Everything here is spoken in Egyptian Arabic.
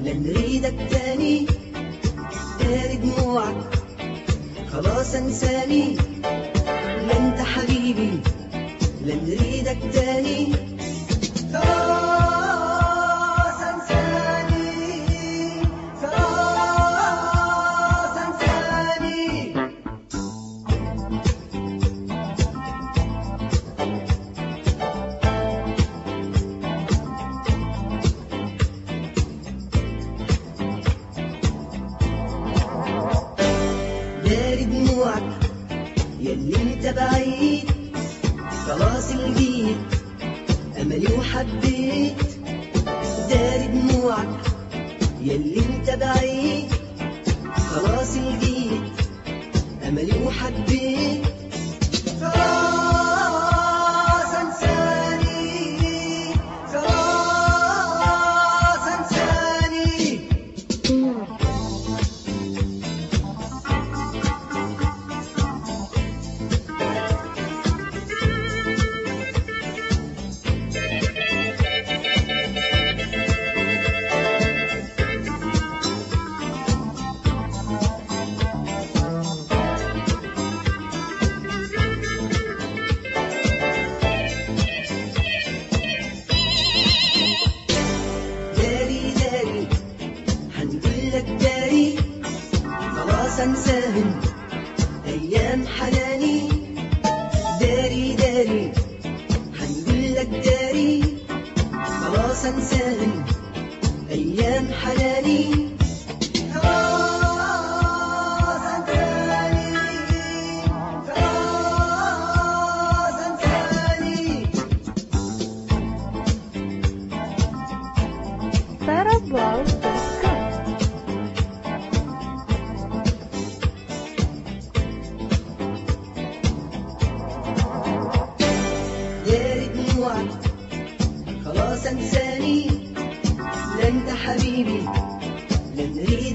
لا نريدك تاني داري دموعك خلاص انساني لا انت حبيبي لا نريدك تاني خلاص انساني خلاص انساني داري دموعك ياللي انت بعيد خلاص لقيت املي وحبيت داري دموعك ياللي انت بعيد خلاص لقيت املي وحبيت خلاص انساني خلاص انساني داري داري هنقول لك داري خلاص انساهم ايام حناني داري داري هنقول لك داري خلاص انساهم ايام حناني خلاص انساني خلاص انساني sarahblouse.com داري دموعك خلاص انساني لا انت حبيبي لا نريد